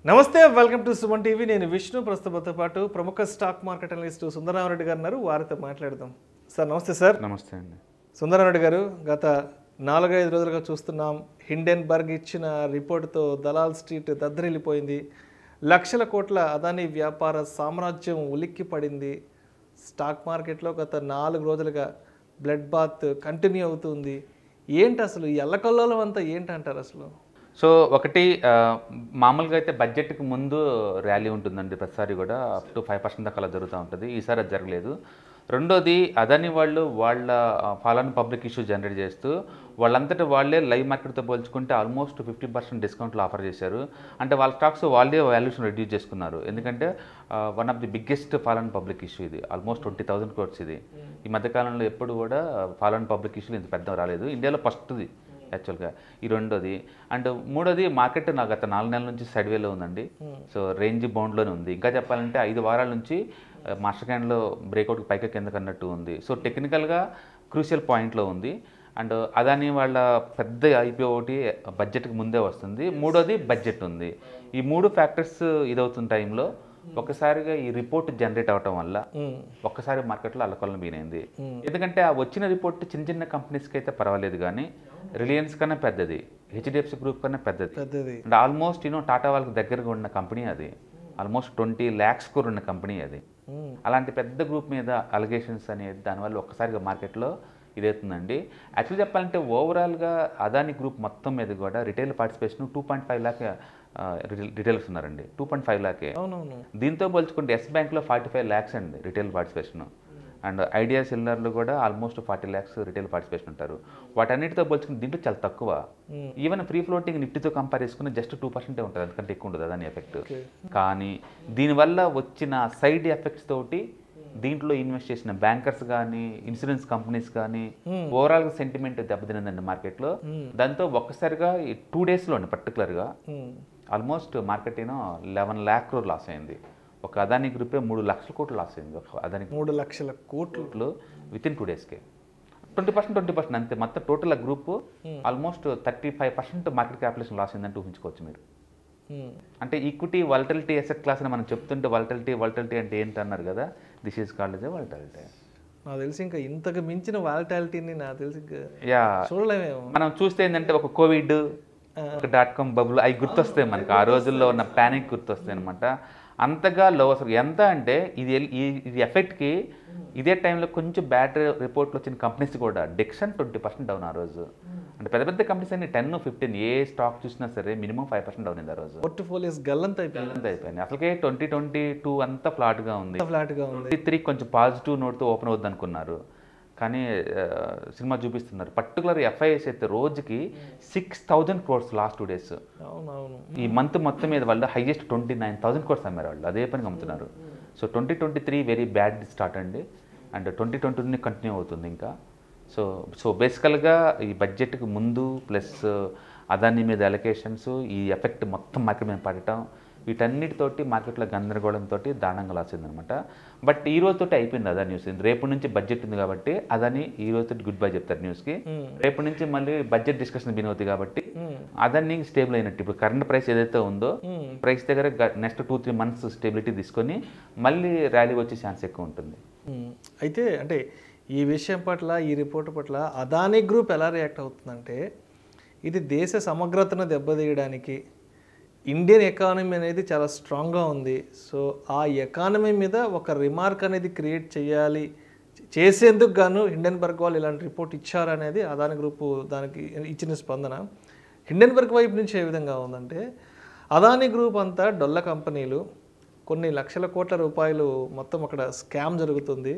నమస్తే welcome to Suman TV నేను విష్ణు ప్రస్తుతంతో పాటు ప్రముఖ స్టాక్ మార్కెట్ అనలిస్ట్ సుందరరామరెడ్డి గారు ఉన్నారు వారితో మాట్లాడదాం సార్ నమస్తే సార్ నమస్తే అండి సుందరరామరెడ్డి గారు గత నాలుగైదు రోజులుగా చూస్తున్నాం హిండెన్బర్గ్ ఇచ్చిన రిపోర్టుతో దలాల్ స్ట్రీట్ దద్దరిల్లిపోయింది లక్షల కోట్ల అదానీ వ్యాపార సామ్రాజ్యం ఉలిక్కి పడింది స్టాక్ మార్కెట్లో గత నాలుగు రోజులుగా బ్లడ్ బాత్ కంటిన్యూ అవుతుంది ఏంటి అసలు ఈ ఎల్లకల్లోలం అంతా ఏంటంటారు అసలు సో ఒకటి ఆ, మామూలుగా అయితే బడ్జెట్కి ముందు ర్యాలీ ఉంటుందండి ప్రతిసారి కూడా అప్ టు ఫైవ్ పర్సెంట్ దాకా అలా జరుగుతూ ఉంటుంది ఈసారి అది జరగలేదు రెండోది అదాని వాళ్ళు వాళ్ళ ఫాలోన్ పబ్లిక్ ఇష్యూ జనరేట్ చేస్తూ వాళ్ళంతటా వాళ్ళే లైవ్ మార్కెట్తో పోల్చుకుంటే ఆల్మోస్ట్ ఫిఫ్టీ పర్సెంట్ డిస్కౌంట్లు ఆఫర్ చేశారు అంటే వాళ్ళ స్టాక్స్ వాళ్ళే వాల్యూషన్ రెడ్యూస్ చేసుకున్నారు ఎందుకంటే one of the biggest follow on public issue ఇది ఆల్మోస్ట్ ట్వంటీ థౌసండ్ కోర్స్ ఇది ఈ మధ్యకాలంలో ఎప్పుడు కూడా ఫాలోన్ పబ్లిక్ ఇష్యూలు ఇంత పెద్ద రాలేదు ఇండియాలో ఫస్ట్ది యాక్చువల్గా ఈ రెండోది అండ్ మూడోది మార్కెట్ నాకు గత నాలుగు నెలల నుంచి సైడ్వేలో ఉందండి సో రేంజ్ బౌండ్లోనే ఉంది ఇంకా చెప్పాలంటే ఐదు వారాల నుంచి ఆ, మాస్టర్ క్యాండ్లో బ్రేక్అవుట్ పైకి కిందకి అన్నట్టు ఉంది సో టెక్నికల్గా క్రూషియల్ పాయింట్లో ఉంది అండ్ అదాని వాళ్ళ పెద్ద ఐపీఓ ఒకటి బడ్జెట్కి ముందే వస్తుంది మూడోది బడ్జెట్ ఉంది ఈ మూడు ఫ్యాక్టర్స్ ఇదవుతున్న టైంలో ఒకసారిగా ఈ రిపోర్ట్ జనరేట్ అవటం వల్ల ఉమ్, ఒక్కసారి మార్కెట్లో అల్లకొల్లం బీనైంది ఎందుకంటే ఆ వచ్చిన రిపోర్ట్ చిన్న చిన్న కంపెనీస్కి అయితే పర్వాలేదు కానీ రిలయన్స్ కన్నా పెద్దది హెచ్డిఎఫ్సి గ్రూప్ కన్నా పెద్దది పెద్దది అండ్ ఆల్మోస్ట్ యూనో టాటా వాళ్ళకి దగ్గరగా ఉన్న కంపెనీ అది ఆల్మోస్ట్ ట్వంటీ ల్యాక్స్ కూడా ఉన్న కంపెనీ అది ఉమ్, అలాంటి పెద్ద గ్రూప్ మీద అలిగేషన్స్ అనేది దానివల్ల ఒక్కసారిగా మార్కెట్లో ఇదవుతుందండి యాక్చువల్ చెప్పాలంటే ఓవరాల్గా అదాని గ్రూప్ మొత్తం మీద కూడా retail participation two point five lakh retailers ఉన్నారండి టూ పాయింట్ ఫైవ్ ల్యాకే అవునవును దీంతో పోల్చుకుంటే ఎస్ బ్యాంక్లో ఫార్టీ ఫైవ్ ల్యాక్స్ అండి రిటైల్ పార్టిసిపేషన్ అండ్ ఐడియా సెల్లర్లు కూడా almost forty lakhs retail participation ఉంటారు వాటన్నిటితో పోల్చుకుంటే దీంట్లో చాలా తక్కువ ఈవెన్ ఫ్రీ ఫ్లోటింగ్ నిఫ్టీతో కంపేర్ చేసుకుని జస్ట్ టూ పర్సెంటే ఉంటుంది అందుకంటే ఎక్కువ ఉండదు దాని ఎఫెక్ట్ కానీ దీనివల్ల వచ్చిన సైడ్ ఎఫెక్ట్స్ తోటి దీంట్లో ఇన్వెస్ట్ చేసిన బ్యాంకర్స్ కానీ ఇన్సూరెన్స్ కంపెనీస్ కానీ ఓవరాల్ సెంటిమెంట్ దెబ్బతినిందండి మార్కెట్లో దాంతో ఒక్కసారిగా ఈ టూ డేస్లోనే పర్టికులర్గా ఉమ్, ఆల్మోస్ట్ మార్కెట్ ఏమో లెవెన్ ల్యాక్ క్రోర్ లాస్ అయింది ఒక అదాని గ్రూపే మూడు లక్షల కోట్లు లాస్ అయింది ఒక అదాని మూడు లక్షల కోట్లు గ్రూప్లో విత్ ఇన్ టూ డేస్కే ట్వంటీ పర్సెంట్ ట్వంటీ పర్సెంట్ అంతే మొత్తం టోటల్ ఆ group almost thirty five percent market capitation loss అయిందంటే ఊహించుకోవచ్చు మీరు ఉమ్, అంటే ఈక్విటీ వాలటిలిటీ ఎసెట్ క్లాస్ అని మనం చెప్తుంటే వాలటిలిటీ వాలటిలిటీ అంటే ఏంటి అన్నారు కదా this is called is volatility నాకు తెలిసి ఇంకా ఇంతకు మించిన వాలటాలిటీని నాకు తెలిసి ఇంకా యా చూడలేమేమో మనం చూస్తే ఏంటంటే ఒక కోవిడ్ ఒక డాట్ కామ్ బబుల్ అవి గుర్తొస్తాయి మనకి ఆ రోజుల్లో ఉన్న ప్యానిక్ గుర్తొస్తాయి అనమాట అంతగా లో అసలు ఎంత అంటే ఇది ఎల్- ఈ ఇది ఎఫెక్ట్కి ఇదే టైంలో కొంచెం బ్యాడ్ రిపోర్ట్లు వచ్చిన కంపెనీస్ కూడా డెక్షన్ ట్వంటీ పర్సెంట్ డౌన్ ఆ రోజు అంటే పెద్ద పెద్ద కంపెనీస్ అన్ని టెన్ ఫిఫ్టీన్ ఏ స్టాక్ చూసినా సరే మినిమం ఫైవ్ పర్సెంట్ డౌన్ అయింది ఆ రోజు పోర్ట్ఫోలియోస్ గల్లంత అయిపోయింది అంత అయిపోయింది అసలుకే ట్వంటీ ట్వంటీ టూ అంతా ఫ్లాట్గా ఉంది ఫ్లాట్గా ఉంది ట్వంటీ త్రీ కొంచెం పాజిటివ్ నోట్తో ఓపెన్ అవుద్ది అనుకున్నారు కానీ ఆ, సినిమా చూపిస్తున్నారు పర్టికులర్ ఎఫ్ఐఎస్ అయితే రోజుకి six thousand crores last two days అవునవును ఈ మంత్ మొత్తం మీద వాళ్ళు highest twenty nine thousand crores అమ్మారు వాళ్ళు అదే పని అమ్ముతున్నారు so twenty twenty three very bad start అండి అండ్ ట్వంటీ ట్వంటీ టూని కంటిన్యూ అవుతుంది ఇంకా సో సో బేసికల్గా ఈ బడ్జెట్కి ముందు ప్లస్ అదాని మీద అలొకేషన్స్ ఈ ఎఫెక్ట్ మొత్తం మార్కెట్ మీద పడటం వీటన్నిటితోటి మార్కెట్లో గందరగోళంతో దారుణంగా లాసిందనమాట బట్ ఈ రోజుతోటి అయిపోయింది అదా న్యూస్ రేపు నుంచి బడ్జెట్ ఉంది కాబట్టి అదని ఈ రోజుతో గుడ్ బై చెప్తారు న్యూస్కి రేపు నుంచి మళ్ళీ బడ్జెట్ డిస్కషన్ బిన్ అవుతుంది కాబట్టి అదాన్ని స్టేబుల్ అయినట్టు ఇప్పుడు కరెంట్ ప్రైస్ ఏదైతే ఉందో ప్రైస్ దగ్గర next two three months stability తీసుకొని మళ్ళీ ర్యాలీ వచ్చే ఛాన్స్ ఎక్కువ ఉంటుంది ఉమ్, అయితే అంటే ఈ విషయం పట్ల ఈ రిపోర్ట్ పట్ల అదానీ గ్రూప్ ఎలా రియాక్ట్ అవుతుందంటే ఇది దేశ సమగ్రతను దెబ్బతీయడానికి ఇండియన్ ఎకానమీ అనేది చాలా స్ట్రాంగ్గా ఉంది సో ఆ ఎకానమీ మీద ఒక రిమార్క్ అనేది క్రియేట్ చేయాలి చేసేందుకు గాను హిండెన్బర్గ్ వాళ్ళు ఇలాంటి రిపోర్ట్ ఇచ్చారనేది అదాని గ్రూపు దానికి ఇచ్చిన స్పందన హిండెన్బర్గ్ వైపు నుంచి ఏ విధంగా ఉందంటే అదాని గ్రూప్ అంతా డొల్ల కంపెనీలు కొన్ని లక్షల కోట్ల రూపాయలు మొత్తం అక్కడ స్కామ్ జరుగుతుంది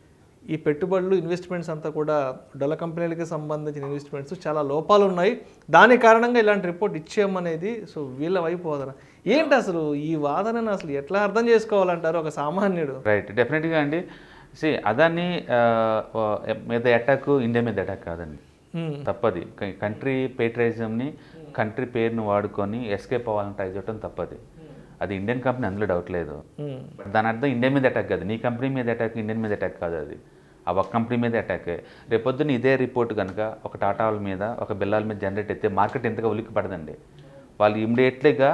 ఈ పెట్టుబడులు ఇన్వెస్ట్మెంట్స్ అంతా కూడా డొల్ల కంపెనీలకి సంబంధించిన ఇన్వెస్ట్మెంట్స్ చాలా లోపాలు ఉన్నాయి దాని కారణంగా ఇలాంటి రిపోర్ట్ ఇచ్చేయమనేది సో వీళ్ళ వైపు వాదన ఏంటి అసలు ఈ వాదనను అసలు ఎట్లా అర్థం చేసుకోవాలంటారు ఒక సామాన్యుడు రైట్ డెఫినెట్గా అండి సి అదాన్ని ఆ, ఆ, మీద అటాక్ ఇండియా మీద అటాక్ కాదండి హ్మ్. తప్పది క- కంట్రీ పేట్రైజంని కంట్రీ పేరును వాడుకొని ఎస్కేప్ అవ్వాలని ట్రై చేయడం తప్పది అది ఇండియన్ కంపెనీ అందులో డౌట్ లేదు హ్మ్. దాని అర్థం ఇండియా మీద అటాక్ కాదు నీ కంపెనీ మీద అటాక్ ఇండియన్ మీద అటాక్ కాదు అది ఆ ఒక కంపెనీ మీద అటాక్ రేపొద్దున ఇదే రిపోర్ట్ కనుక ఒక టాటా వాళ్ళ మీద ఒక బిల్లాల మీద జనరేట్ అయితే మార్కెట్ ఎంతగా ఉలిక్కి పడదండి వాళ్ళు ఇమ్మీడియట్లీగా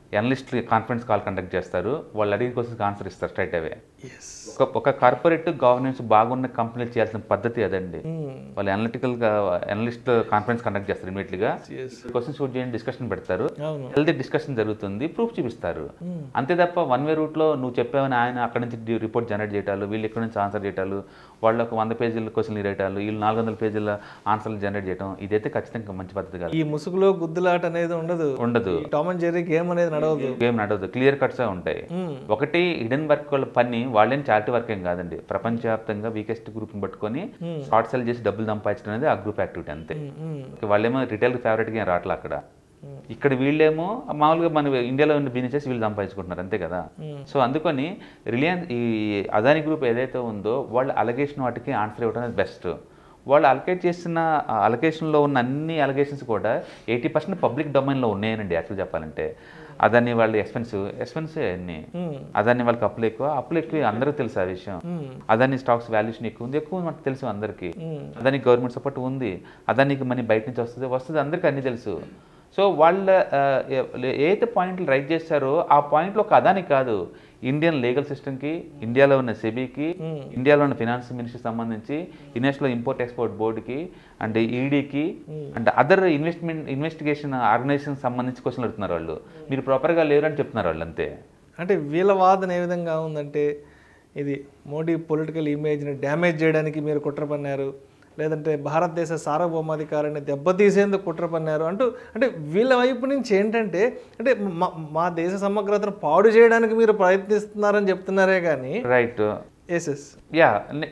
ఎనలిస్ట్ కాన్ఫరెన్స్ కాల్ కండక్ట్ చేస్తారు వాళ్ళు అడిగిన క్వశ్చన్స్కి ఆన్సర్ ఇస్తారు స్ట్రైట్ అవే ఎస్ ఒక ఒక కార్పొరేట్ గవర్నెన్స్ బాగున్న కంపెనీలు చేయాల్సిన పద్ధతి అదండి వాళ్ళు అనలిటికల్గా అనలిస్ట్ కాన్ఫరెన్స్ కండక్ట్ చేస్తారు ఇమీడియట్గా ఎస్ క్వశ్చన్ షూట్ చేయండి డిస్కషన్ పెడతారు అవును హెల్తీ డిస్కషన్ జరుగుతుంది ప్రూఫ్ చూపిస్తారు అంతే తప్ప వన్ వే రూట్లో నువ్వు చెప్పావని ఆయన అక్కడ నుంచి రిపోర్ట్ జనరేట్ చేయటాలు వీళ్ళు ఇక్కడ నుంచి ఆన్సర్ చేయటాలు వాళ్ళు ఒక వంద పేజీల క్వశ్చన్లు రాయటాలు వీళ్ళు నాలుగు వందల పేజీల ఆన్సర్లు జనరేట్ చేయడం ఇదైతే ఖచ్చితంగా మంచి పద్ధతి కాదు ఈ ముసుగులో గుద్దులాట అనేది ఉండదు ఉండదు ఈ టామ్ అండ్ జెర్రీ గేమ్ అనేది నడవదు గేమ్ నడవదు క్లియర్ కట్స్ ఉంటాయి ఒకటి హిడెన్ వర్క్ వాళ్ళ పని వాళ్ళేం చారిటీ వర్క్ ఏం కాదండి ప్రపంచవ్యాప్తంగా వీకెస్ట్ గ్రూప్ని పట్టుకొని షార్ట్ సెల్ చేసి డబ్బులు సంపాదించడం అనేది ఆ గ్రూప్ యాక్టివిటీ అంతే ఇక వాళ్ళేమో రిటైల్ ఫేవరెట్గా ఏం రావట్లే అక్కడ ఇక్కడ వీళ్ళేమో మామూలుగా మన ఇండియాలో ఉన్న బిజినెస్ చేసి వీళ్ళు సంపాదించుకుంటున్నారు అంతే కదా సో అందుకని రిలయన్స్ ఈ అదాని గ్రూప్ ఏదైతే ఉందో వాళ్ళు అలగేషన్ వాటికి ఆన్సర్ ఇవ్వడం అనేది బెస్ట్ వాళ్ళు అలకేట్ చేసిన అలకేషన్లో ఉన్న అన్ని అలగేషన్స్ కూడా ఎయిటీ పర్సెంట్ పబ్లిక్ డొమైన్లో ఉన్నాయనండి యాక్చువల్ చెప్పాలంటే అదాన్ని వాళ్ళు ఎక్స్పెన్సివ్ ఎక్స్పెన్సివ్ అన్ని అదాన్ని వాళ్ళకి అప్పులు ఎక్కువ అప్పులు ఎక్కువ అందరికీ తెలుసు ఆ విషయం అదాని స్టాక్స్ వాల్యుయేషన్ ఎక్కువ ఉంది ఎక్కువ మనకు తెలుసు అందరికీ అదానికి గవర్నమెంట్ సపోర్ట్ ఉంది అదానికి మనీ బయట నుంచి వస్తుంది వస్తుంది అందరికీ అన్ని తెలుసు సో వాళ్ళ ఆ, ఏ- ఏదైతే పాయింట్లు రైట్ చేస్తారో ఆ పాయింట్లో ఒక అదాని కాదు ఇండియన్ లీగల్ సిస్టమ్కి ఇండియాలో ఉన్న సెబీకి ఇండియాలో ఉన్న ఫినాన్స్ మినిస్ట్రీ సంబంధించి ఇంటర్నేషనల్ ఇంపోర్ట్ ఎక్స్పోర్ట్ బోర్డుకి అండ్ ఈడీకి and other investment investigation organisation సంబంధించి క్వశ్చన్లు అడుగుతున్నారు వాళ్ళు మీరు ప్రాపర్గా లేరు అని చెప్తున్నారు వాళ్ళు అంతే అంటే వీళ్ళ వాదన ఏ విధంగా ఉందంటే ఇది మోడీ పొలిటికల్ ఇమేజ్ని డ్యామేజ్ చేయడానికి మీరు కుట్ర పన్నారు లేదంటే భారతదేశ సార్వభౌమాధికారాన్ని దెబ్బతీసేందుకు కుట్ర పన్నారు అంటూ అంటే వీళ్ళ వైపు నుంచి ఏంటంటే అంటే మా మా దేశ సమగ్రతను పాడు చేయడానికి మీరు ప్రయత్నిస్తున్నారని చెప్తున్నారే కానీ రైట్ ఎస్ ఎస్ యా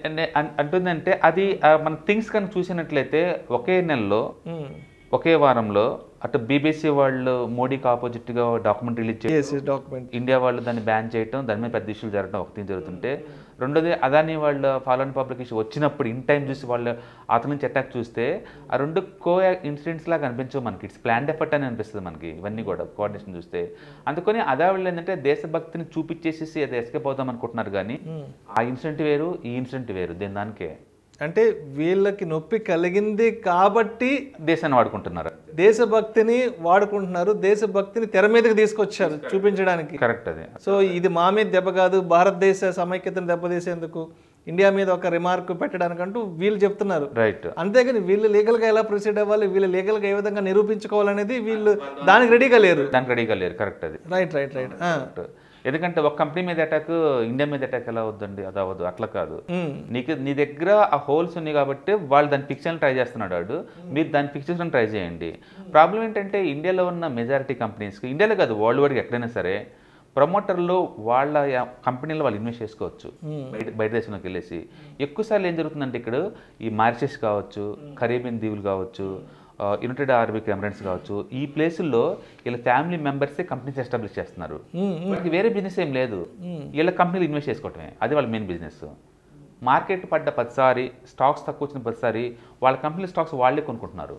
అంటుందంటే అది ఆ, మన థింగ్స్ కనుక చూసినట్లయితే ఒకే నెలలో ఒకే వారంలో అటు బీబీసీ వాళ్ళు మోడీకి ఆపోజిట్గా డాక్యుమెంట్ రిలీజ్ చేసి ఎస్ ఎస్ డాక్యుమెంట్ ఇండియా వాళ్ళు దాన్ని బ్యాన్ చేయటం దాని మీద పెద్ద ఇష్యూలు జరగడం ఒక థింగ్ జరుగుతుంటే రెండోది అదాని వాళ్ళ ఫాలోన్ పబ్లిక్ ఇష్యూ వచ్చినప్పుడు ఇన్ టైం చూసి వాళ్ళు అతని నుంచి అటాక్ చూస్తే ఆ రెండు కో ఇన్సిడెంట్స్ లాగా అనిపించవు మనకి ఇట్స్ ప్లాన్ ఎఫర్ట్ అని అనిపిస్తుంది మనకి ఇవన్నీ కూడా కోఆర్డినేషన్ చూస్తే అందుకని అదా వాళ్ళు ఏంటంటే దేశభక్తిని చూపించేసేసి అది ఎస్కేప్ అవుదాం అనుకుంటున్నారు కానీ ఆ ఇన్సిడెంట్ వేరు ఈ ఇన్సిడెంట్ వేరు దీని దానికే అంటే వీళ్ళకి నొప్పి కలిగింది కాబట్టి దేశాన్ని వాడుకుంటున్నారు దేశభక్తిని వాడుకుంటున్నారు దేశభక్తిని తెర మీదకి తీసుకొచ్చారు చూపించడానికి కరెక్ట్ అది సో ఇది మా మీద దెబ్బ కాదు భారతదేశ సమైక్యతను దెబ్బతీసేందుకు ఇండియా మీద ఒక రిమార్క్ పెట్టడానికంటూ వీళ్ళు చెప్తున్నారు రైట్ అంతేగాని వీళ్ళు లీగల్గా ఎలా ప్రొసీడ్ అవ్వాలి వీళ్ళు లీగల్గా ఏ విధంగా నిరూపించుకోవాలనేది వీళ్ళు దానికి రెడీగా లేరు దానికి రెడీగా లేరు కరెక్ట్ అది రైట్ రైట్ రైట్ ఎందుకంటే ఒక కంపెనీ మీద అటాక్ ఇండియా మీద అటాక్ ఎలా అవుద్దండి అది అవ్వదు అట్లా కాదు నీకు నీ దగ్గర ఆ హోల్స్ ఉన్నాయి కాబట్టి వాళ్ళు దాన్ని ఫిక్స్ ట్రై చేస్తున్నాడు వాడు మీరు దాన్ని ఫిక్స్ చేయడం ట్రై చేయండి ప్రాబ్లం ఏంటంటే ఇండియాలో ఉన్న మెజారిటీ కంపెనీస్కి ఇండియాలో కాదు వరల్డ్ వైడ్గా ఎక్కడైనా సరే ప్రమోటర్లు వాళ్ళ యా- కంపెనీలో వాళ్ళు ఇన్వెస్ట్ చేసుకోవచ్చు బయట బయట దేశంలోకి వెళ్ళేసి ఎక్కువసార్లు ఏం జరుగుతుందంటే ఇక్కడ ఈ మారిషస్ కావచ్చు కరేబియన్ దీవులు కావచ్చు యునైటెడ్ అరబిక్ ఎమిరేట్స్ కావచ్చు ఈ ప్లేసుల్లో వీళ్ళ ఫ్యామిలీ మెంబర్సే కంపెనీస్ ఎస్టాబ్లిష్ చేస్తున్నారు వాళ్ళకి వేరే బిజినెస్ ఏం లేదు వీళ్ళ కంపెనీలు ఇన్వెస్ట్ చేసుకోవటమే అది వాళ్ళ మెయిన్ బిజినెస్ మార్కెట్ పడ్డ ప్రతిసారి స్టాక్స్ తక్కువ వచ్చిన ప్రతిసారి వాళ్ళ కంపెనీ స్టాక్స్ వాళ్ళే కొనుక్కుంటున్నారు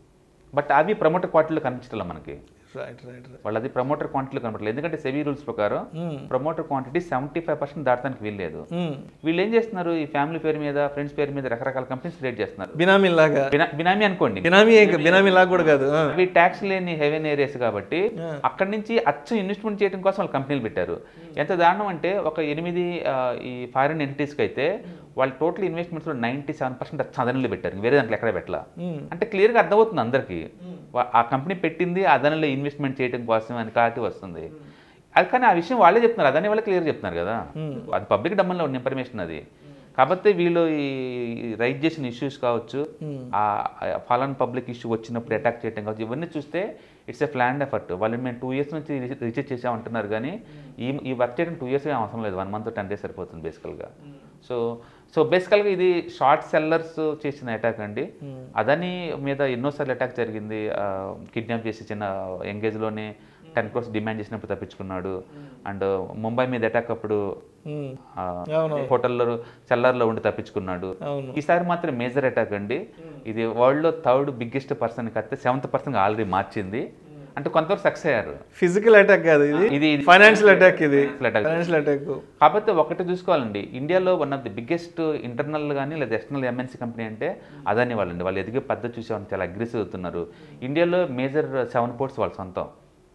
బట్ అవి ప్రమోటర్ క్వార్టర్లో కనిపించడం మనకి రైట్ రైట్ రైట్ వాళ్ళది ప్రమోటర్ క్వాంటిటీలో కనపడలేదు ఎందుకంటే సెవీ రూల్స్ ప్రకారం promoter quantity seventy five percent దాటడానికి వీల్లేదు వీళ్ళు ఏం చేస్తున్నారు ఈ ఫ్యామిలీ పేరు మీద ఫ్రెండ్స్ పేరు మీద రకరకాల కంపెనీస్ క్రియేట్ చేస్తున్నారు బినామీ లాగా బినా- బినామీ అనుకోండి బినామీ బినామీ లాగా కూడా కాదు ఆ. అవి ట్యాక్స్ లేని హెవెన్ ఏరియాస్ కాబట్టి అక్కడి నుంచి అచ్చం ఇన్వెస్ట్మెంట్ చేయడం కోసం వాళ్ళు కంపెనీలు పెట్టారు ఎంత దారుణం అంటే ఒక ఎనిమిది ఆ, ఈ ఫారిన్ ఎంటిటీస్కి అయితే వాళ్ళు టోటల్ ఇన్వెస్ట్మెంట్స్లో నైంటీ సెవెన్ పర్సెంట్ చదనలు పెట్టారు వేరే దాంట్లో ఎక్కడ పెట్టలా అంటే క్లియర్గా అర్థమవుతుంది అందరికీ వా- ఆ కంపెనీ పెట్టింది అదనలో ఇన్వెస్ట్మెంట్ చేయడం కోసం అని కాకి వస్తుంది అది కానీ ఆ విషయం వాళ్ళే చెప్తున్నారు అదని వాళ్ళే క్లియర్ చెప్తున్నారు కదా అది పబ్లిక్ డొమైన్లో ఉన్న ఇన్ఫర్మేషన్ అది కాబట్టి వీళ్ళు ఈ రైట్ చేసిన ఇష్యూస్ కావచ్చు ఆ ఫలాన్ పబ్లిక్ ఇష్యూ వచ్చినప్పుడు అటాక్ చేయడం కావచ్చు ఇవన్నీ చూస్తే ఇట్స్ ఎ ప్లాన్ ఎఫర్ట్ వాళ్ళు మేము టూ ఇయర్స్ నుంచి రీసెర్చ్ చేసామంటున్నారు కానీ ఈ ఈ వర్క్ చేయడం టూ ఇయర్స్ అవసరం లేదు వన్ మంత్ టెన్ డేస్ సరిపోతుంది బేసికల్గా సో సో బేసికల్గా ఇది షార్ట్ సెల్లర్స్ చేసిన అటాక్ అండి అదని మీద ఎన్నోసార్లు అటాక్ జరిగింది కిడ్నాప్ చేసి చిన్న ఎంగేజ్లోనే టెన్ క్రోర్స్ డిమాండ్ చేసినప్పుడు తప్పించుకున్నాడు అండ్ ముంబై మీద అటాక్ అప్పుడు ఉమ్. ఆ, అవును. హోటల్లో సెల్లర్లో ఉండి తప్పించుకున్నాడు అవును ఈసారి మాత్రం మేజర్ అటాక్ అండి ఇది వరల్డ్లో థర్డ్ బిగ్గెస్ట్ పర్సన్ కడితే సెవెంత్ పర్సన్ ఆల్రెడీ మార్చింది అంటే కొంతవరకు సక్సెస్ అయ్యారు ఫిజికల్ అటాక్ కాదు ఇది ఇది ఫైనాన్షియల్ అటాక్ ఇది Financial attack. ఫైనాన్షియల్ అటాక్ కాకపోతే ఒకటి చూసుకోవాలండి ఇండియాలో one of the biggest internal కానీ లేదా ఎక్స్టర్నల్ ఎంఎన్సీ కంపెనీ అంటే అదాని వాళ్ళండి వాళ్ళు ఎదిగే పద్ధతి చూసే వాళ్ళు చాలా అగ్రెసివ్ అవుతున్నారు ఇండియాలో మేజర్ సెవెన్ పోర్ట్స్ వాళ్ళ సొంతం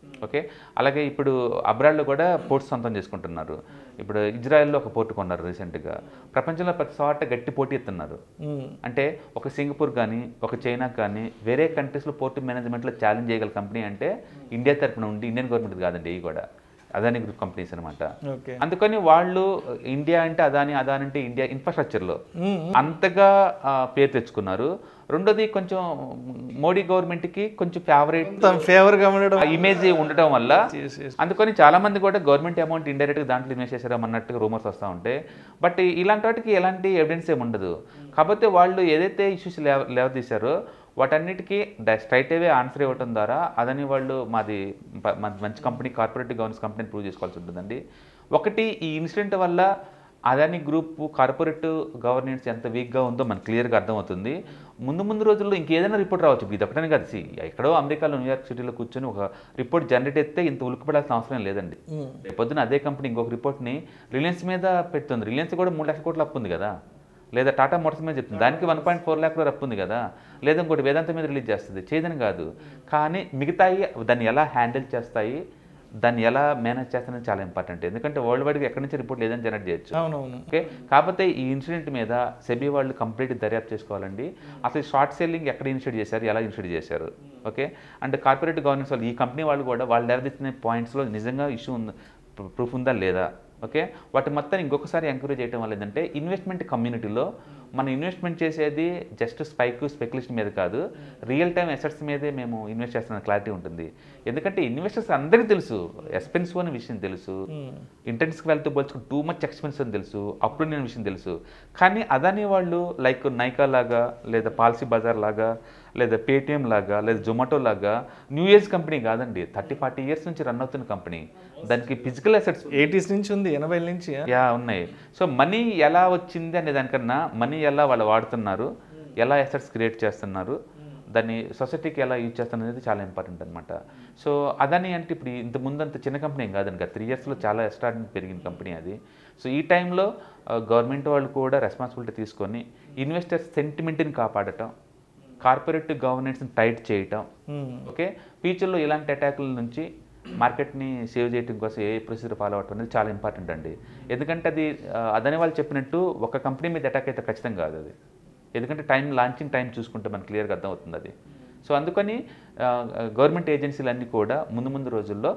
ఓకే అలాగే ఇప్పుడు అబ్రాడ్లో కూడా పోర్ట్స్ సొంతం చేసుకుంటున్నారు ఇప్పుడు ఇజ్రాయెల్లో ఒక పోర్ట్ కొన్నారు రీసెంట్గా ప్రపంచంలో ప్రతి చోట గట్టి పోటీ ఎత్తున్నారు మ్మ్. అంటే ఒక సింగపూర్ కానీ ఒక చైనా కానీ వేరే కంట్రీస్లో పోర్ట్ మేనేజ్మెంట్లో ఛాలెంజ్ చేయగల కంపెనీ అంటే ఇండియా తరపున ఉండి ఇండియన్ గవర్నమెంట్ కాదండి ఇవి కూడా అదాని గ్రూప్ కంపెనీస్ అనమాట ఓకే అందుకని వాళ్ళు ఇండియా అంటే అదాని అదాని అంటే ఇండియా ఇన్ఫ్రాస్ట్రక్చర్లో మ్మ్. అంతగా ఆ, పేరు తెచ్చుకున్నారు రెండోది కొంచెం మోడీ గవర్నమెంట్కి కొంచెం ఫేవరెట్ తన ఫేవర్గా ఉండడం ఇమేజ్ ఉండటం వల్ల Yes, yes. అందుకని చాలా మంది కూడా గవర్నమెంట్ అమౌంట్ ఇండైరెక్ట్గా దాంట్లో ఇన్వెస్ట్ చేశారన్నట్టుగా రూమర్స్ వస్తూ ఉంటాయి బట్ ఇలాంటి వాటికి ఎలాంటి ఎవిడెన్స్ ఏమి ఉండదు కాకపోతే వాళ్ళు ఏదైతే ఇష్యూస్ లేవ లేవదీశారో వాటన్నిటికీ స్ట్రైట్ అవే ఆన్సర్ ఇవ్వటం ద్వారా అదని వాళ్ళు మాది ప- మాది మంచి company corporate governance company prove చేసుకోవాల్సి ఉంటుందండి ఒకటి ఈ ఇన్సిడెంట్ వల్ల అదాని గ్రూప్ కార్పొరేట్ గవర్నెన్స్ ఎంత వీక్గా ఉందో మనకు క్లియర్గా అర్థమవుతుంది ముందు ముందు రోజుల్లో ఇంకేదైనా రిపోర్ట్ రావచ్చు ఇప్పుడు ఇది ఒకటనే కాదు see, ఎక్కడో అమెరికాలో న్యూయార్క్ సిటీలో కూర్చొని ఒక రిపోర్ట్ జనరేట్ అయితే ఇంత ఉలిక్కిపడాల్సిన అవసరం లేదండి మ్మ్. రేపొద్దున అదే కంపెనీ ఇంకొక రిపోర్ట్ని రిలయన్స్ మీద పెడుతుంది రిలయన్స్ కూడా మూడు లక్షల కోట్ల అప్పు ఉంది కదా లేదా టాటా మోటార్స్ మీద చెప్తుంది దానికి వన్ పాయింట్ ఫోర్ ల్యాక్ అప్పు ఉంది కదా లేదా ఇంకోటి వేదాంత మీద రిలీజ్ చేస్తుంది చేయదని కాదు కానీ మిగతాయి దాన్ని ఎలా హ్యాండిల్ చేస్తాయి దాన్ని ఎలా మేనేజ్ చేస్తానని చాలా ఇంపార్టెంట్ ఎందుకంటే వరల్డ్ వైడ్గా ఎక్కడి నుంచి రిపోర్ట్ లేదని జనరేట్ చేయొచ్చు అవునవును ఓకే కాకపోతే ఈ ఇన్సిడెంట్ మీద సెబీ వాళ్ళు కంప్లీట్ దర్యాప్తు చేసుకోవాలండి అసలు షార్ట్ సెల్లింగ్ ఎక్కడ ఇనిషియేట్ చేశారు ఎలా ఇనిషియేట్ చేశారు ఓకే అండ్ కార్పొరేట్ గవర్నెన్స్ వాళ్ళు ఈ కంపెనీ వాళ్ళు కూడా వాళ్ళు లేవదీసిన పాయింట్స్లో నిజంగా ఇష్యూ ఉంది ప్రూఫ్ ఉందా లేదా ఓకే వాటి మొత్తం ఇంకొకసారి ఎంకరేజ్ చేయడం వల్ల ఏంటంటే ఇన్వెస్ట్మెంట్ కమ్యూనిటీలో మనం ఇన్వెస్ట్మెంట్ చేసేది జస్ట్ స్పైక్ స్పెక్యులేషన్ మీద కాదు రియల్ టైం అసెట్స్ మీదే మేము ఇన్వెస్ట్ చేస్తున్న క్లారిటీ ఉంటుంది ఎందుకంటే ఇన్వెస్టర్స్ అందరికీ తెలుసు ఎక్స్పెన్సివ్ అనే విషయం తెలుసు ఇంటెన్స్కి వెళ్తూ పోల్చుకుని టూ మచ్ ఎక్స్పెన్సివ్ అని తెలుసు అప్పుడు నేను విషయం తెలుసు కానీ అదాని వాళ్ళు లైక్ నైకా లాగా లేదా పాలసీ బజార్ లాగా లేదా పేటిఎం లాగా లేదా జొమాటో లాగా న్యూ ఏజ్ కంపెనీ కాదండి థర్టీ ఫార్టీ ఇయర్స్ నుంచి రన్ అవుతున్న కంపెనీ దానికి ఫిజికల్ అసెట్స్ ఎయిటీస్ నుంచి ఉంది ఎనభై నుంచి ఆ? యా ఉన్నాయి సో మనీ ఎలా వచ్చింది అనే దానికన్నా మనీ ఎలా వాళ్ళు వాడుతున్నారు ఎలా అసెట్స్ క్రియేట్ చేస్తున్నారు దాన్ని సొసైటీకి ఎలా యూజ్ చేస్తున్నారు అనేది చాలా ఇంపార్టెంట్ అనమాట సో అదని అంటే ఇప్పుడు ఇంత ముందు అంత చిన్న కంపెనీ ఏం కాదండి కదా త్రీ ఇయర్స్లో చాలా ఎస్టార్ట్ పెరిగిన కంపెనీ అది సో ఈ టైంలో గవర్నమెంట్ వాళ్ళు కూడా రెస్పాన్సిబిలిటీ తీసుకొని ఇన్వెస్టర్స్ సెంటిమెంట్ని కాపాడటం కార్పొరేట్ గవర్నెన్స్ని టైట్ చేయటం మ్మ్. ఓకే ఫ్యూచర్లో ఇలాంటి అటాకుల నుంచి మార్కెట్ని సేవ్ చేయడం కోసం ఏ ప్రొసీజర్ ఫాలో అవటం అనేది చాలా ఇంపార్టెంట్ అండి ఎందుకంటే అది ఆ, అదని వాళ్ళు చెప్పినట్టు ఒక కంపెనీ మీద అటాక్ అయితే ఖచ్చితంగా కాదు అది ఎందుకంటే టైం లాంచింగ్ టైం చూసుకుంటే మనకు క్లియర్గా అర్థమవుతుంది అది సో అందుకని గవర్నమెంట్ ఏజెన్సీలు అన్నీ కూడా ముందు ముందు రోజుల్లో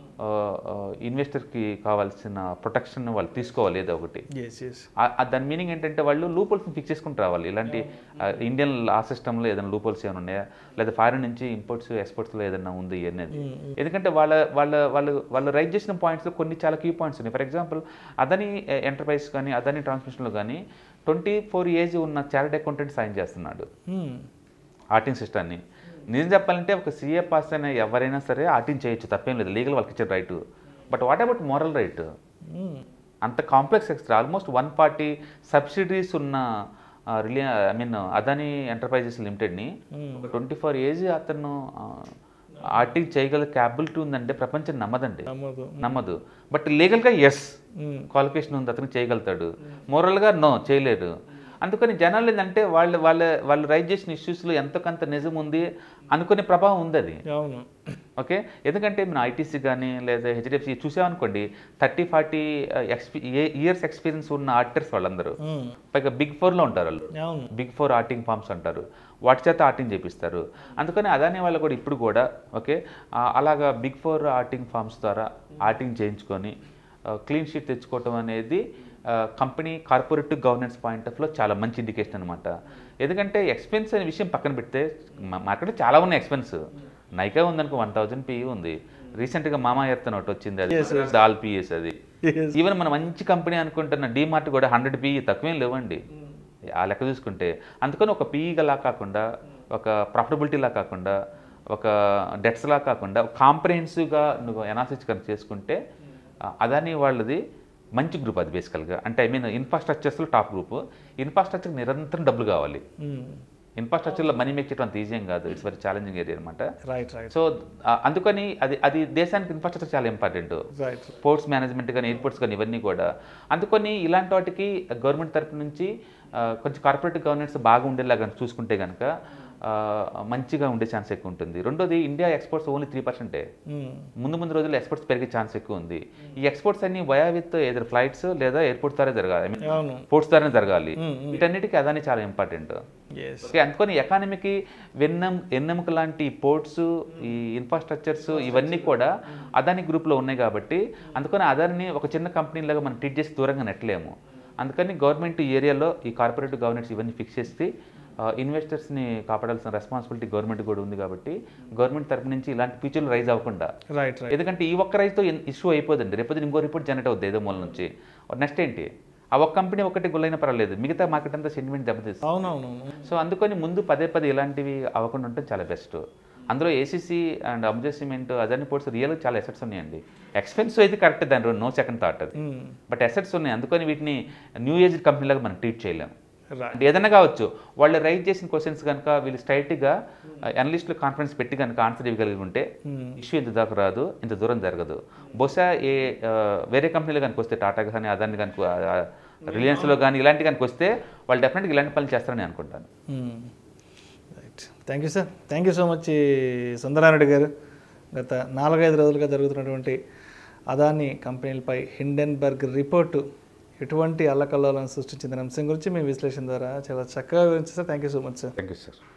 ఇన్వెస్టర్కి కావాల్సిన ప్రొటెక్షన్ వాళ్ళు తీసుకోవాలి ఏదో ఒకటి ఎస్ ఎస్ ఆ- ఆ దాని మీనింగ్ ఏంటంటే వాళ్ళు లూపోల్స్ని ఫిక్స్ చేసుకుంటూ రావాలి ఇలాంటి ఆ, ఇండియన్ లా సిస్టంలో ఏదైనా లూపోల్స్ ఏమైనా ఉన్నాయా లేదా ఫారిన్ నుంచి ఇంపోర్ట్స్ ఎక్స్పోర్ట్స్లో ఏదైనా ఉంది అనేది ఎందుకంటే వాళ్ళ వాళ్ళ వాళ్ళు వాళ్ళు రైట్ చేసిన పాయింట్స్లో కొన్ని చాలా కీ పాయింట్స్ ఉన్నాయి ఫర్ ఎగ్జాంపుల్ అదని ఎంటర్ప్రైజ్ కానీ అదని ట్రాన్స్మిషన్లో కానీ ట్వంటీ ఫోర్ ఏజ్ ఉన్న చార్ట్ అకౌంటెంట్ సైన్ చేస్తున్నాడు మ్మ్. ఆర్టింగ్ సిస్టాన్ని నిజం చెప్పాలంటే ఒక సీఏ పాస్ అయిన ఎవరైనా సరే ఆర్టింగ్ చేయొచ్చు తప్పేం లేదు లీగల్ వాళ్ళకి ఇచ్చే right but what about moral right hmm. అంత complex extra almost one forty subsidiaries ఉన్న రిలయ ఐ మీన్ అదాని ఎంటర్ప్రైజెస్ లిమిటెడ్ని ఒక ట్వంటీ ఫోర్ ఏజ్ అతను ఆర్టింగ్ చేయగల క్యాపబిలిటీ ఉందంటే ప్రపంచం నమ్మదండి నమ్మదు నమ్మదు బట్ లీగల్గా ఎస్ మ్మ్. క్వాలిఫికేషన్ ఉంది అతను చేయగలుగుతాడు మోరల్గా నో చేయలేరు అందుకని జనాలు ఏంటంటే వాళ్ళు వాళ్ళ వాళ్ళు రైజ్ చేసిన ఇష్యూస్లో ఎంతో కొంత నిజం ఉంది అనుకునే ప్రభావం ఉంది అది అవును ఓకే ఎందుకంటే మన ఐటీసీ కానీ లేదా హెచ్డిఎఫ్సి చూసామనుకోండి థర్టీ ఫార్టీ ఎక్స్పీ ఇయర్స్ ఎక్స్పీరియన్స్ ఉన్న ఆర్టిటర్స్ వాళ్ళందరూ మ్మ్. పైగా బిగ్ ఫోర్లో ఉంటారు వాళ్ళు అవును బిగ్ ఫోర్ ఆర్టింగ్ ఫార్మ్స్ అంటారు వాటి చేత ఆర్టింగ్ చేపిస్తారు అందుకని అదాని వాళ్ళు కూడా ఇప్పుడు కూడా ఓకే ఆ, అలాగా బిగ్ ఫోర్ ఆర్టింగ్ ఫార్మ్స్ ద్వారా ఆర్టింగ్ చేయించుకొని క్లీన్ షీట్ తెచ్చుకోవటం అనేది కంపెనీ కార్పొరేట్ గవర్నెన్స్ పాయింట్ ఆఫ్లో చాలా మంచి ఇండికేషన్ అనమాట ఎందుకంటే ఎక్స్పెన్స్ అనే విషయం పక్కన పెడితే మార్కెట్లో చాలా ఉన్నాయి ఎక్స్పెన్స్ నైకా ఉందనుకో వన్ థౌజండ్ పిఈ ఉంది రీసెంట్గా మామా ఎర్త్ ఒకటి వచ్చింది అది దాల్ పిఎస్ అది Yes. ఈవెన్ మన మంచి కంపెనీ అనుకుంటున్న డీమార్ట్ కూడా హండ్రెడ్ పీఈ తక్కువేం లేవండి ఆ లెక్క చూసుకుంటే అందుకని ఒక పీఈగా కాకుండా ఒక ప్రాఫిటబిలిటీలా కాకుండా ఒక డెట్స్లా కాకుండా కాంప్రహెన్సివ్గా నువ్వు ఎనాలిసిస్ కనుక చేసుకుంటే ఆ, అదాని వాళ్ళది మంచి గ్రూప్ అది బేసికల్గా అంటే ఐ మీన్ ఇన్ఫ్రాస్ట్రక్చర్స్లో టాప్ గ్రూప్ ఇన్ఫ్రాస్ట్రక్చర్ నిరంతరం డబ్బులు కావాలి మ్మ్. ఇన్ఫ్రాస్ట్రక్చర్లో మనీ మేక్ చేయడం అంత ఈజీ ఏం కాదు ఇట్స్ వెరీ ఛాలెంజింగ్ ఏరియా అనమాట రైట్ రైట్ సో ఆ, అందుకని అది అది దేశానికి ఇన్ఫ్రాస్ట్రక్చర్ చాలా ఇంపార్టెంట్ రైట్ స్పోర్ట్స్ మేనేజ్మెంట్ కానీ ఎయిర్పోర్ట్స్ కానీ ఇవన్నీ కూడా అందుకని ఇలాంటి వాటికి గవర్నమెంట్ తరపు నుంచి ఆ, కొంచెం కార్పొరేట్ గవర్నెన్స్ బాగా ఉండేలాగా చూసుకుంటే కనుక ఆ, మంచిగా ఉండే ఛాన్స్ ఎక్కువ ఉంటుంది రెండోది ఇండియా ఎక్స్పోర్ట్స్ ఓన్లీ త్రీ పర్సెంటే మ్మ్. ముందు ముందు రోజుల్లో ఎక్స్పోర్ట్స్ పెరిగే ఛాన్స్ ఎక్కువ ఉంది ఈ ఎక్స్పోర్ట్స్ అన్ని వయా విత్ ఏదర్ ఫ్లైట్స్ లేదా ఎయిర్పోర్ట్స్ ద్వారా జరగాలి ఐ మీన్ అవును పోర్ట్స్ ద్వారానే జరగాలి మ్మ్, వీటన్నిటికీ అదాని చాలా ఇంపార్టెంట్ ఎస్ ఓకే అందుకని ఎకానమీకి వెన్నెం ఎన్నెముక లాంటి పోర్ట్స్ ఈ ఇన్ఫ్రాస్ట్రక్చర్స్ ఇవన్నీ కూడా అదాని గ్రూప్లో ఉన్నాయి కాబట్టి అందుకని అదాని ఒక చిన్న కంపెనీ లాగా మనం ట్రీట్ చేసి దూరంగా నెట్టలేము అందుకని గవర్నమెంట్ ఈ ఏరియాలో ఈ కార్పొరేట్ గవర్నెన్స్ ఇవన్నీ ఫిక్స్ చేసి ఇన్వెస్టర్స్ని కాపాడాల్సిన రెస్పాన్సిబిలిటీ గవర్నమెంట్ కూడా ఉంది కాబట్టి గవర్నమెంట్ తరపు నుంచి ఇలాంటి ఫ్యూచర్లు రైజ్ అవ్వకుండా రైట్ రైట్ ఎందుకంటే ఈ ఒక్క రైజ్తో ఇష్యూ అయిపోదండి రేపు ఇంకో రిపోర్ట్ జనరేట్ అవుతుంది ఏదో మూల నుంచి నెక్స్ట్ ఏంటి ఆ ఒక్క కంపెనీ ఒకటి గుల్లైనా పర్వాలేదు మిగతా మార్కెట్ అంతా సెంటిమెంట్ దెబ్బతీస్తుంది అవునవునవును సో అందుకని ముందు పదే పదే ఇలాంటివి అవ్వకుండా ఉంటే చాలా బెస్ట్ అందులో ACC and Ambuja cement Adani ports real చాలా ఎసెట్స్ ఉన్నాయండి ఎక్స్పెన్సివ్ అయితే కరెక్ట్ దాని నో సెకండ్ థాట్ అది మ్మ్. బట్ ఎసెట్స్ ఉన్నాయి అందుకని వీటిని న్యూ ఏజ్ కంపెనీలాగా మనం ట్రీట్ చేయలేము రైట్ అంటే ఏదైనా కావచ్చు వాళ్ళు రైజ్ చేసిన క్వశ్చన్స్ కనుక వీళ్ళు స్ట్రైట్గా అనలిస్టులు కాన్ఫరెన్స్ పెట్టి కనుక ఆన్సర్ ఇవ్వగలిగి ఉంటే మ్మ్. ఇష్యూ ఇంత దాకా రాదు ఇంత దూరం జరగదు బహుశా ఏ ఆ, వేరే కంపెనీలు కనుక వస్తే టాటా కానీ అదాని కనుక రిలయన్స్లో కానీ ఇలాంటి కనుక వస్తే వాళ్ళు డెఫినెట్గా ఇలాంటి పనులు చేస్తారని అనుకుంటాను right thank you sir thank you so much Sundara Reddy garu గత నాలుగైదు రోజులుగా జరుగుతున్నటువంటి అదాని కంపెనీలపై హిండెన్బర్గ్ రిపోర్టు ఎటువంటి అల్లకల్లోలను సృష్టించిన అంశం గురించి మీ విశ్లేషణ ద్వారా చాలా చక్కగా వివరించారు sir thank you so much sir thank you sir